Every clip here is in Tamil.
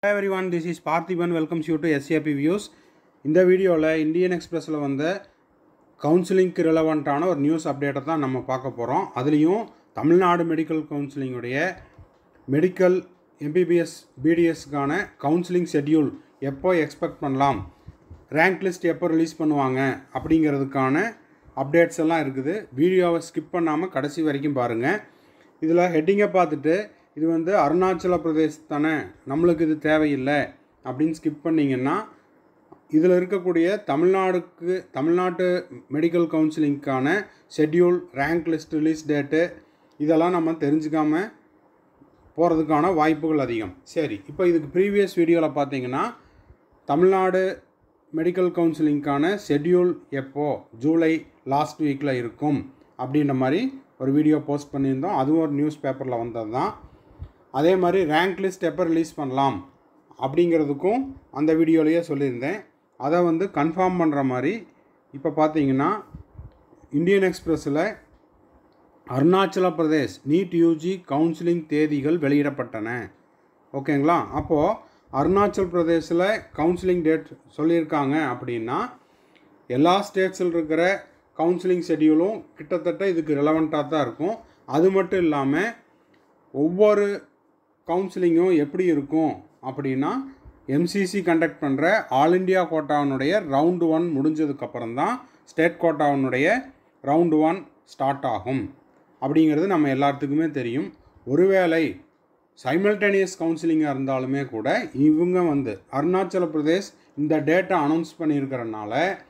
every everyone this is Parthiban welcomes you to SAP views இந்த வீடியோவில் இந்தியன் எக்ஸ்பிரஸில் வந்த கவுன்சிலிங்க்கு ரிலவெண்ட்டான ஒரு நியூஸ் அப்டேட்டை தான் நம்ம பார்க்க போகிறோம் அதுலேயும் தமிழ்நாடு மெடிக்கல் கவுன்சிலிங்குடைய மெடிக்கல் எம்பிபிஎஸ் பிடிஎஸ்க்கான கவுன்சிலிங் ஷெட்யூல் எப்போ எக்ஸ்பெக்ட் பண்ணலாம் ரேங்க் லிஸ்ட் எப்போ ரிலீஸ் பண்ணுவாங்க அப்படிங்கிறதுக்கான அப்டேட்ஸ் எல்லாம் இருக்குது வீடியோவை ஸ்கிப் பண்ணாமல் கடைசி வரைக்கும் பாருங்கள் இதில் ஹெட்டிங்கை பார்த்துட்டு இது வந்து அருணாச்சல பிரதேஷ் தானே நம்மளுக்கு இது தேவையில்லை அப்படின்னு ஸ்கிப் பண்ணிங்கன்னா இதில் இருக்கக்கூடிய தமிழ்நாடுக்கு தமிழ்நாட்டு மெடிக்கல் கவுன்சிலிங்க்கான schedule rank list release date இதெல்லாம் நம்ம தெரிஞ்சுக்காம போகிறதுக்கான வாய்ப்புகள் அதிகம் சரி இப்போ இதுக்கு ப்ரீவியஸ் வீடியோவில் பார்த்தீங்கன்னா தமிழ்நாடு மெடிக்கல் கவுன்சிலிங்க்கான ஷெட்யூல் எப்போ ஜூலை லாஸ்ட் வீக்கில் இருக்கும் அப்படின்ற மாதிரி ஒரு வீடியோ போஸ்ட் பண்ணியிருந்தோம் அதுவும் ஒரு நியூஸ் பேப்பரில் வந்தது தான் அதே மாதிரி ரேங்க் லிஸ்ட் எப்போ ரிலீஸ் பண்ணலாம் அப்படிங்கிறதுக்கும் அந்த வீடியோலேயே சொல்லியிருந்தேன் அதை வந்து கன்ஃபார்ம் பண்ணுற மாதிரி இப்போ பார்த்தீங்கன்னா இந்தியன் எக்ஸ்பிரஸில் Arunachal Pradesh NEET UG counselling தேதிகள் வெளியிடப்பட்டன ஓகேங்களா அப்போது அருணாச்சல் பிரதேசில் கவுன்சிலிங் டேட் சொல்லியிருக்காங்க அப்படின்னா எல்லா ஸ்டேட்ஸில் இருக்கிற கவுன்சிலிங் ஷெட்யூலும் கிட்டத்தட்ட இதுக்கு ரிலவெண்ட்டாக தான் இருக்கும் அது மட்டும் இல்லாமல் ஒவ்வொரு கவுன்சிலிங்கும் எப்படி இருக்கும் அப்படின்னா எம்சிசி கண்டக்ட் பண்ணுற ஆல் இண்டியா கோட்டாவினுடைய ரவுண்டு ஒன் முடிஞ்சதுக்கப்புறம் தான் ஸ்டேட் கோட்டாவினுடைய ரவுண்டு ஒன் ஸ்டார்ட் ஆகும் அப்படிங்கிறது நம்ம எல்லாத்துக்குமே தெரியும் ஒருவேளை சைமல்டேனியஸ் கவுன்சிலிங்காக இருந்தாலுமே கூட இவங்க வந்து அருணாச்சல பிரதேஷ் இந்த டேட்டை அனௌன்ஸ் பண்ணியிருக்கிறனால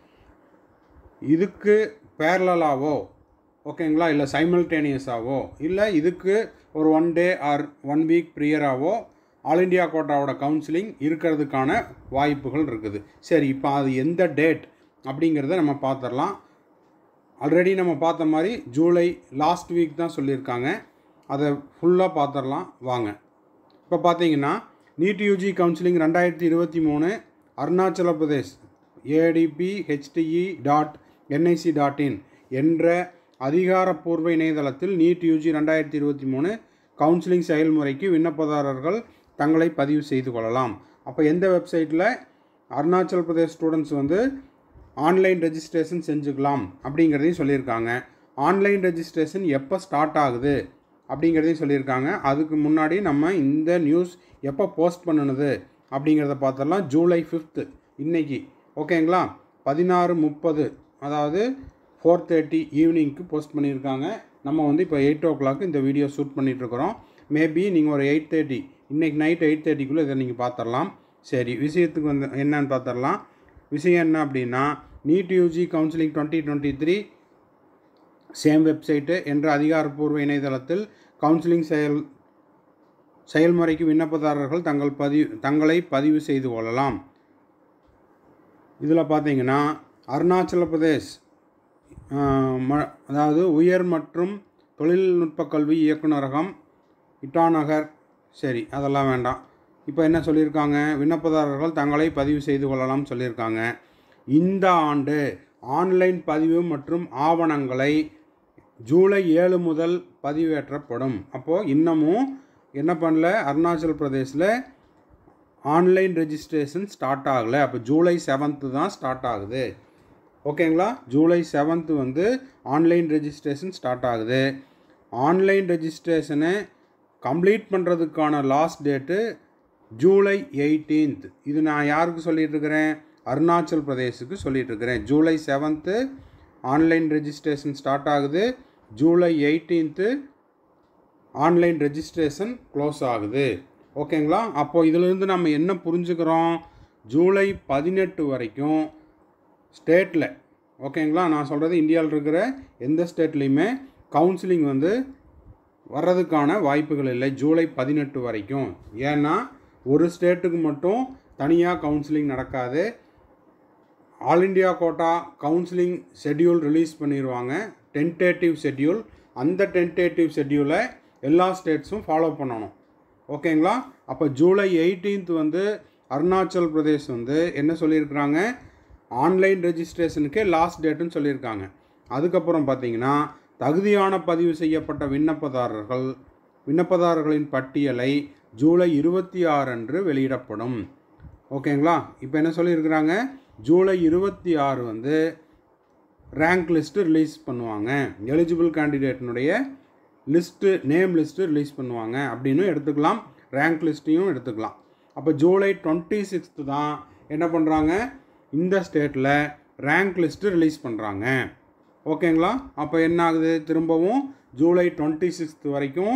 இதுக்கு பேரலாவோ ஓகேங்களா இல்லை சைமல்டேனியஸாவோ இல்லை இதுக்கு ஒரு one day or one week ப்ரியராகவோ ஆல் இண்டியா கோட்டாவோட கவுன்சிலிங் இருக்கிறதுக்கான வாய்ப்புகள் இருக்குது சரி இப்போ அது எந்த டேட் அப்படிங்கிறத நம்ம பார்த்துடலாம் ஆல்ரெடி நம்ம பார்த்த மாதிரி ஜூலை லாஸ்ட் வீக் தான் சொல்லியிருக்காங்க அதை ஃபுல்லாக பார்த்துடலாம் வாங்க இப்போ பார்த்தீங்கன்னா நீட் யூஜி கவுன்சிலிங் ரெண்டாயிரத்தி இருபத்தி மூணு Arunachal Pradesh ATP HTE dot NIC dot in என்ற அதிகாரப்பூர்வ இணையதளத்தில் நீட் யூஜி ரெண்டாயிரத்தி இருபத்தி மூணு கவுன்சிலிங் செயல்முறைக்கு விண்ணப்பதாரர்கள் தங்களை பதிவு செய்து கொள்ளலாம் அப்போ எந்த வெப்சைட்டில் அருணாச்சல் பிரதேஷ் ஸ்டூடெண்ட்ஸ் வந்து ஆன்லைன் ரெஜிஸ்ட்ரேஷன் செஞ்சுக்கலாம் அப்படிங்கிறதையும் சொல்லியிருக்காங்க ஆன்லைன் ரெஜிஸ்ட்ரேஷன் எப்போ ஸ்டார்ட் ஆகுது அப்படிங்கிறதையும் சொல்லியிருக்காங்க அதுக்கு முன்னாடி நம்ம இந்த நியூஸ் எப்போ போஸ்ட் பண்ணுனது அப்படிங்கிறத பார்த்தரலாம் ஜூலை ஃபிஃப்த்து இன்றைக்கி ஓகேங்களா பதினாறு முப்பது அதாவது ஃபோர் தேர்ட்டி ஈவினிங்க்கு போஸ்ட் பண்ணியிருக்காங்க நம்ம வந்து இப்போ எயிட் ஓ கிளாக் இந்த வீடியோ ஷூட் பண்ணிகிட்ருக்குறோம் மேபி நீங்கள் ஒரு எயிட் தேர்ட்டி இன்றைக்கி நைட் எயிட் தேர்ட்டிக்குள்ளே இதை நீங்கள் பார்த்துடலாம் சரி விஷயத்துக்கு வந்து என்னன்னு பார்த்துடலாம் விஷயம் என்ன அப்படின்னா NEET UG counselling twenty twenty three same website என்ற அதிகாரப்பூர்வ இணையதளத்தில் கவுன்சிலிங் செயல் செயல்முறைக்கு விண்ணப்பதாரர்கள் தங்கள் பதிவு தங்களை பதிவு செய்து கொள்ளலாம் இதில் பார்த்தீங்கன்னா அருணாச்சல பிரதேஷ் ம அதாவது உயர் மற்றும் தொழில்நுட்ப கல்வி இயக்குநரகம் இட்டாநகர் சரி அதெல்லாம் வேண்டாம் இப்போ என்ன சொல்லியிருக்காங்க விண்ணப்பதாரர்கள் தங்களை பதிவு செய்து கொள்ளலாம் சொல்லியிருக்காங்க இந்த ஆண்டு ஆன்லைன் பதிவு மற்றும் ஆவணங்களை ஜூலை ஏழு முதல் பதிவேற்றப்படும் அப்போது இன்னமும் என்ன பண்ணல அருணாச்சல் பிரதேஷில் ஆன்லைன் ரெஜிஸ்ட்ரேஷன் ஸ்டார்ட் ஆகலை அப்போ ஜூலை செவன்த்து தான் ஸ்டார்ட் ஆகுது ஓகேங்களா ஜூலை செவன்த்து வந்து ஆன்லைன் ரெஜிஸ்ட்ரேஷன் ஸ்டார்ட் ஆகுது ஆன்லைன் ரெஜிஸ்ட்ரேஷனை கம்ப்ளீட் பண்ணுறதுக்கான லாஸ்ட் டேட்டு ஜூலை எயிட்டீன்த் இது நான் யாருக்கு சொல்லிகிட்டு இருக்கிறேன் அருணாச்சல் பிரதேஷுக்கு சொல்லிகிட்டு இருக்கிறேன் July seventh online registration start ஆகுது July eighteenth online registration close ஆகுது ஓகேங்களா அப்போது இதிலிருந்து நம்ம என்ன புரிஞ்சுக்கிறோம் ஜூலை பதினெட்டு வரைக்கும் ஸ்டேட்டில் ஓகேங்களா நான் சொல்கிறது இந்தியாவில் இருக்கிற எந்த ஸ்டேட்லேயுமே கவுன்சிலிங் வந்து வர்றதுக்கான வாய்ப்புகள் இல்லை ஜூலை பதினெட்டு வரைக்கும் ஏன்னா ஒரு ஸ்டேட்டுக்கு மட்டும் தனியாக கவுன்சிலிங் நடக்காது all India quota counselling schedule release பண்ணிடுவாங்க டென்டேட்டிவ் ஷெட்யூல் அந்த டென்டேட்டிவ் ஷெட்யூலை எல்லா ஸ்டேட்ஸும் ஃபாலோ பண்ணணும் ஓகேங்களா அப்போ ஜூலை எயிட்டீன்த் வந்து அருணாச்சல் பிரதேஷ் வந்து என்ன சொல்லியிருக்கிறாங்க ஆன்லைன் ரெஜிஸ்ட்ரேஷனுக்கே லாஸ்ட் டேட்டுன்னு சொல்லியிருக்காங்க அதுக்கப்புறம் பார்த்தீங்கன்னா தகுதியான பதிவு செய்யப்பட்ட விண்ணப்பதாரர்கள் விண்ணப்பதாரர்களின் பட்டியலை ஜூலை இருபத்தி ஆறு அன்று வெளியிடப்படும் ஓகேங்களா இப்போ என்ன சொல்லியிருக்கிறாங்க ஜூலை இருபத்தி ஆறு வந்து ரேங்க் லிஸ்ட்டு ரிலீஸ் பண்ணுவாங்க எலிஜிபிள் கேண்டிடேட்னுடைய லிஸ்ட்டு நேம் லிஸ்ட்டு ரிலீஸ் பண்ணுவாங்க அப்படின்னு எடுத்துக்கலாம் ரேங்க் லிஸ்ட்டையும் எடுத்துக்கலாம் அப்போ ஜூலை டுவெண்ட்டி சிக்ஸ்த்து தான் என்ன பண்ணுறாங்க இந்த ஸ்டேட்டில் ரேங்க் லிஸ்ட்டு ரிலீஸ் பண்ணுறாங்க ஓகேங்களா அப்போ என்ன ஆகுது திரும்பவும் ஜூலை டுவெண்ட்டி சிக்ஸ்த் வரைக்கும்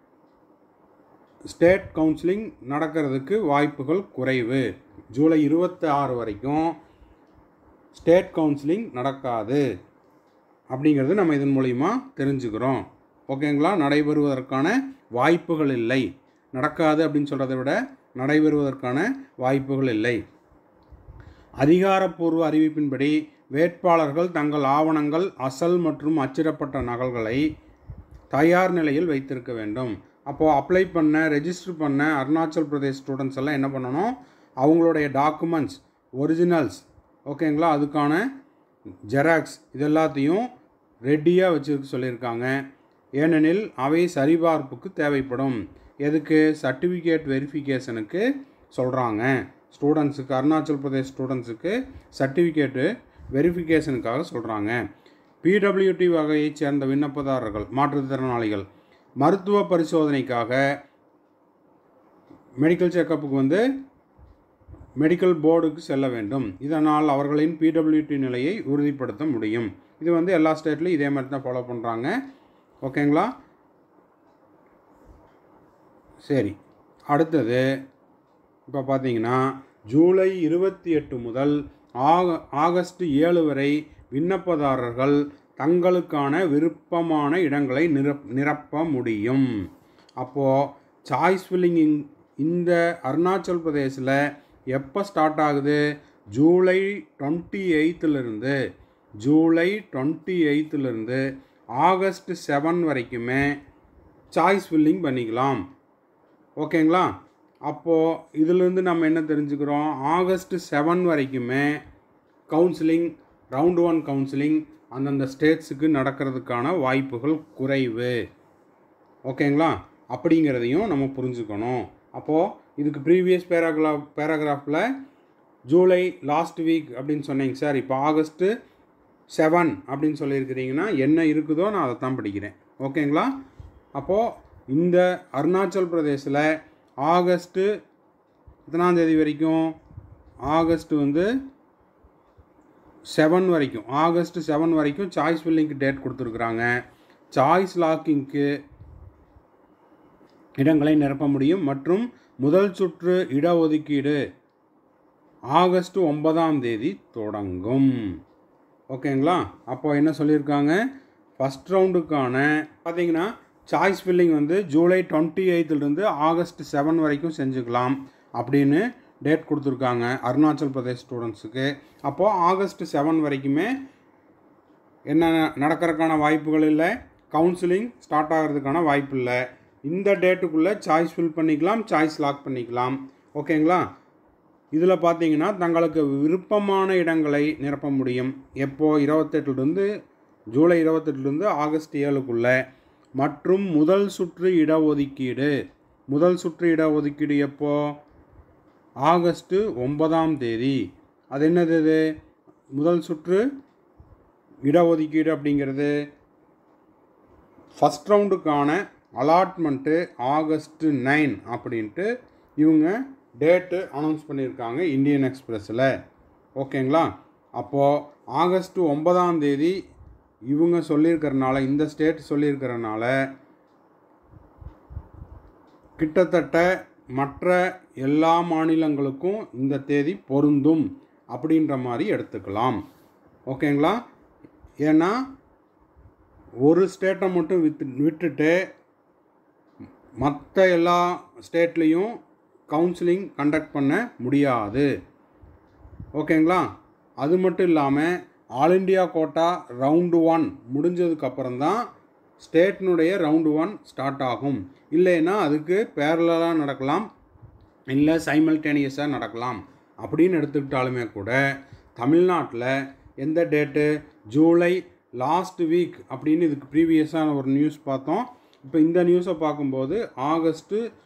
ஸ்டேட் கவுன்சிலிங் நடக்கிறதுக்கு வாய்ப்புகள் குறைவு ஜூலை இருபத்தி ஆறு வரைக்கும் ஸ்டேட் கவுன்சிலிங் நடக்காது அப்படிங்கிறது நம்ம இதன் மூலிமா தெரிஞ்சுக்கிறோம் ஓகேங்களா நடைபெறுவதற்கான வாய்ப்புகள் இல்லை நடக்காது அப்படின்னு சொல்கிறத விட நடைபெறுவதற்கான வாய்ப்புகள் இல்லை அதிகாரப்பூர்வ அறிவிப்பின்படி வேட்பாளர்கள் தங்கள் ஆவணங்கள் அசல் மற்றும் அச்சிடப்பட்ட நகல்களை தயார் நிலையில் வைத்திருக்க வேண்டும் அப்போது அப்ளை பண்ண ரெஜிஸ்டர் பண்ண அருணாச்சல் பிரதேஷ் ஸ்டூடெண்ட்ஸ் எல்லாம் என்ன பண்ணணும் அவங்களுடைய டாக்குமெண்ட்ஸ் ஒரிஜினல்ஸ் ஓகேங்களா அதுக்கான ஜெராக்ஸ் இது எல்லாத்தையும் ரெடியாக வச்சுருக்க சொல்லியிருக்காங்க ஏனெனில் அவை சரிபார்ப்புக்கு தேவைப்படும் எதுக்கு சர்டிஃபிகேட் வெரிஃபிகேஷனுக்கு சொல்கிறாங்க ஸ்டூடெண்ட்ஸுக்கு அருணாச்சல் பிரதேஷ் ஸ்டூடெண்ட்ஸுக்கு சர்டிஃபிகேட்டு வெரிஃபிகேஷனுக்காக சொல்கிறாங்க பிடபிள்யூடி வகையைச் சேர்ந்த விண்ணப்பதாரர்கள் மாற்றுத்திறனாளிகள் மருத்துவ பரிசோதனைக்காக மெடிக்கல் செக்கப்புக்கு வந்து மெடிக்கல் போர்டுக்கு செல்ல வேண்டும் இதனால் அவர்களின் பிடபிள்யூடி நிலையை உறுதிப்படுத்த முடியும் இது வந்து எல்லா ஸ்டேட்லையும் இதே மாதிரி தான் ஃபாலோ பண்ணுறாங்க ஓகேங்களா சரி அடுத்தது இப்போ பார்த்தீங்கன்னா ஜூலை இருபத்தி எட்டு முதல் ஆக ஆகஸ்ட் ஏழு வரை விண்ணப்பதாரர்கள் தங்களுக்கான விருப்பமான இடங்களை நிரப் நிரப்ப முடியும் அப்போது சாய்ஸ் ஃபில்லிங் இந்த அருணாச்சல் பிரதேசில் எப்போ ஸ்டார்ட் ஆகுது ஜூலை டுவெண்ட்டி எயித்துலேருந்து ஜூலை டுவெண்ட்டி எயித்துலேருந்து ஆகஸ்ட் செவன் வரைக்குமே சாய்ஸ் ஃபில்லிங் பண்ணிக்கலாம் ஓகேங்களா அப்போது இதிலிருந்து நம்ம என்ன தெரிஞ்சுக்கிறோம் ஆகஸ்ட் செவன் வரைக்குமே கவுன்சிலிங் ரவுண்ட் ஒன் கவுன்சிலிங் அந்தந்த ஸ்டேட்ஸுக்கு நடக்கிறதுக்கான வாய்ப்புகள் குறைவு ஓகேங்களா அப்படிங்கிறதையும் நம்ம புரிஞ்சுக்கணும் அப்போது இதுக்கு ப்ரீவியஸ் பேராகிராஃப் பேராகிராஃபில் ஜூலை லாஸ்ட் வீக் அப்படின்னு சொன்னீங்க சார் இப்போ ஆகஸ்ட்டு செவன் அப்படின்னு சொல்லியிருக்கிறீங்கன்னா என்ன இருக்குதோ நான் அதை தான் படிக்கிறேன் ஓகேங்களா அப்போது இந்த அருணாச்சல் பிரதேசில் ஆகஸ்ட்டு எத்தனாம் தேதி வரைக்கும் ஆகஸ்ட் வந்து செவன் வரைக்கும் ஆகஸ்ட் செவன் வரைக்கும் சாய்ஸ் ஃபில்லிங்க்கு டேட் கொடுத்துருக்குறாங்க சாய்ஸ் லாக்கிங்க்கு இடங்களை நிரப்ப முடியும் மற்றும் முதல் சுற்று இடஒதுக்கீடு ஆகஸ்ட் ஒன்பதாம் தேதி தொடங்கும் ஓகேங்களா அப்போ என்ன சொல்லியிருக்காங்க ஃபஸ்ட் ரவுண்டுக்கான பார்த்தீங்கன்னா சாய்ஸ் ஃபில்லிங் வந்து ஜூலை டுவெண்ட்டி எயித்துலேருந்து ஆகஸ்ட் செவன் வரைக்கும் செஞ்சுக்கலாம் அப்படின்னு டேட் கொடுத்துருக்காங்க அருணாச்சல் பிரதேஷ் ஸ்டூடெண்ட்ஸுக்கு அப்போது ஆகஸ்ட் செவன் வரைக்குமே என்ன நடக்கிறதுக்கான வாய்ப்புகள் இல்லை கவுன்சிலிங் ஸ்டார்ட் ஆகிறதுக்கான வாய்ப்பு இல்லை இந்த டேட்டுக்குள்ளே சாய்ஸ் ஃபில் பண்ணிக்கலாம் சாய்ஸ் லாக் பண்ணிக்கலாம் ஓகேங்களா இதில் பார்த்தீங்கன்னா தங்களுக்கு விருப்பமான இடங்களை நிரப்ப முடியும் எப்போது இருபத்தெட்டுலேருந்து ஜூலை இருபத்தெட்டுலேருந்து ஆகஸ்ட் ஏழுக்குள்ளே மற்றும் முதல் சுற்று இடஒதுக்கீடு முதல் சுற்று இடஒதுக்கீடு எப்போ ஆகஸ்ட்டு ஒன்பதாம் தேதி அது என்னது இது முதல் சுற்று இடஒதுக்கீடு அப்படிங்கிறது ஃபஸ்ட் ரவுண்டுக்கான அலாட்மெண்ட்டு ஆகஸ்ட்டு நைன் அப்படின்ட்டு இவங்க டேட்டு அனௌன்ஸ் பண்ணியிருக்காங்க இந்தியன் எக்ஸ்பிரஸில் ஓகேங்களா அப்போது ஆகஸ்ட் ஒன்பதாம் தேதி இவங்க சொல்லியிருக்கிறனால இந்த ஸ்டேட் சொல்லியிருக்கிறனால கிட்டத்தட்ட மற்ற எல்லா மாநிலங்களுக்கும் இந்த தேதி பொருந்தும் அப்படின்ற மாதிரி எடுத்துக்கலாம் ஓகேங்களா ஏன்னா ஒரு ஸ்டேட்டை மட்டும் வித்து விட்டுட்டு மற்ற எல்லா ஸ்டேட்லேயும் கவுன்சிலிங் கண்டக்ட் பண்ண முடியாது ஓகேங்களா அது மட்டும் இல்லாமல் all India quota round one முடிஞ்சதுக்கப்புறம் தான் ஸ்டேட்னுடைய ரவுண்டு ஒன் ஸ்டார்ட் ஆகும் இல்லைன்னா அதுக்கு பேரலாக நடக்கலாம் இல்லை சைமல்டேனியஸாக நடக்கலாம் அப்படின்னு எடுத்துக்கிட்டாலுமே கூட தமிழ்நாட்டில் எந்த டேட்டு ஜூலை லாஸ்ட் வீக் அப்படின்னு இதுக்கு ப்ரீவியஸான ஒரு நியூஸ் பார்த்தோம் இப்போ இந்த நியூஸை பார்க்கும்போது ஆகஸ்ட்டு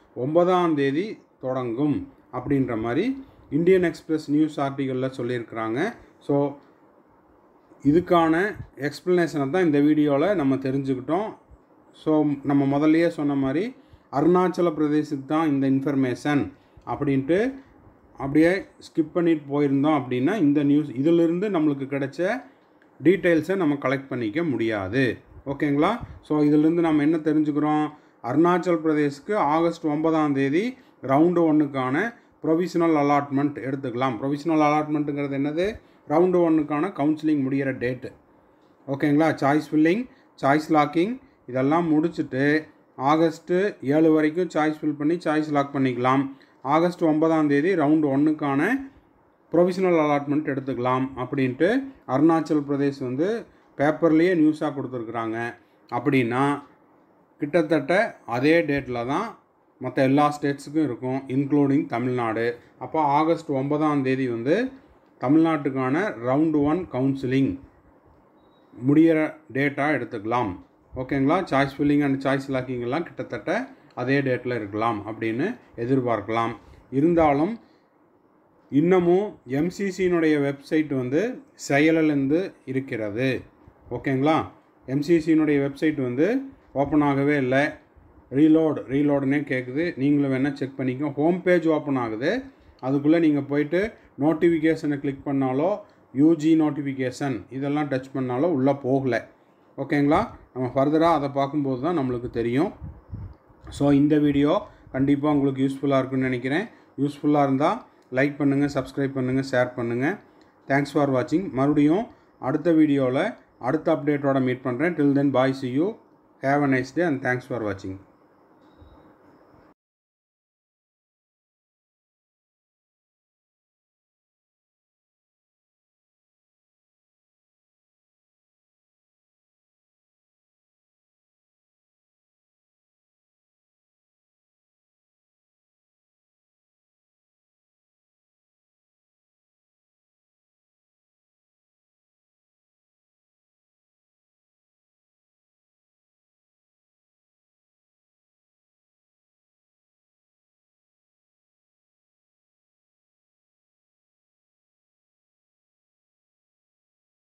ஒன்பதாம் தேதி தொடங்கும் அப்படின்ற மாதிரி இந்தியன் எக்ஸ்பிரஸ் நியூஸ் ஆர்டிக்கலில் சொல்லியிருக்கிறாங்க ஸோ இதுக்கான எக்ஸ்ப்ளனேஷனை தான் இந்த வீடியோவில் நம்ம தெரிஞ்சுக்கிட்டோம் ஸோ நம்ம முதல்லையே சொன்ன மாதிரி அருணாச்சல பிரதேசத்துக்கு தான் இந்த இன்ஃபர்மேஷன் அப்படின்ட்டு அப்படியே ஸ்கிப் பண்ணிட்டு போயிருந்தோம் அப்படின்னா இந்த நியூஸ் இதிலிருந்து நம்மளுக்கு கிடைச்ச டீட்டெயில்ஸை நம்ம கலெக்ட் பண்ணிக்க முடியாது ஓகேங்களா ஸோ இதிலிருந்து நம்ம என்ன தெரிஞ்சுக்கிறோம் அருணாச்சல் பிரதேஷ்க்கு ஆகஸ்ட் ஒன்பதாம் தேதி ரவுண்டு ஒன்றுக்கான ப்ரொவிஷனல் அலாட்மெண்ட் எடுத்துக்கலாம் ப்ரொவிஷனல் அலாட்மெண்ட்டுங்கிறது என்னது ரவுண்டு ஒன்றுக்கான கவுன்சிலிங் முடிகிற டேட்டு ஓகேங்களா சாய்ஸ் ஃபில்லிங் சாய்ஸ் லாக்கிங் இதெல்லாம் முடிச்சுட்டு ஆகஸ்ட்டு ஏழு வரைக்கும் சாய்ஸ் ஃபில் பண்ணி சாய்ஸ் லாக் பண்ணிக்கலாம் ஆகஸ்ட் ஒன்பதாம் தேதி ரவுண்டு ஒன்றுக்கான ப்ரொவிஷனல் அலாட்மெண்ட் எடுத்துக்கலாம் அப்படின்ட்டு அருணாச்சல் பிரதேஷ் வந்து பேப்பர்லேயே நியூஸாக கொடுத்துருக்குறாங்க அப்படின்னா கிட்டத்தட்ட அதே டேட்டில் தான் மற்ற எல்லா ஸ்டேட்ஸுக்கும் இருக்கும் இன்க்ளூடிங் தமிழ்நாடு அப்போ ஆகஸ்ட் ஒன்பதாம் தேதி வந்து தமிழ்நாட்டுக்கான ரவுண்டு ஒன் கவுன்சிலிங் முடிகிற டேட்டாக எடுத்துக்கலாம் ஓகேங்களா choice filling and choice locking எல்லாம் கிட்டத்தட்ட அதே டேட்டில் இருக்கலாம் அப்படின்னு எதிர்பார்க்கலாம் இருந்தாலும் இன்னமும் எம்சிசியினுடைய வெப்சைட் வந்து செயலிழந்து இருக்கிறது ஓகேங்களா எம்சிசியினுடைய வெப்சைட் வந்து ஓப்பன் ஆகவே இல்லை ரீலோட் ரீலோடுனே கேட்குது நீங்களும் வேணால் செக் பண்ணிக்கோ ஹோம் பேஜ் ஓப்பன் ஆகுது அதுக்குள்ளே நீங்கள் போயிட்டு நோட்டிஃபிகேஷனை கிளிக் பண்ணாலோ யூஜி நோட்டிஃபிகேஷன் இதெல்லாம் டச் பண்ணாலோ உள்ளே போகலை ஓகேங்களா நம்ம ஃபர்தராக அதை பார்க்கும்போது தான் நம்மளுக்கு தெரியும் ஸோ இந்த வீடியோ கண்டிப்பாக உங்களுக்கு யூஸ்ஃபுல்லாக இருக்குன்னு நினைக்கிறேன் யூஸ்ஃபுல்லாக இருந்தால் லைக் பண்ணுங்கள் சப்ஸ்கிரைப் பண்ணுங்கள் ஷேர் பண்ணுங்கள் தேங்க்ஸ் ஃபார் வாட்சிங் மறுபடியும் அடுத்த வீடியோவில் அடுத்த அப்டேட்டோட மீட் பண்ணுறேன் till then bye see you have a nice day and thanks for வாட்சிங்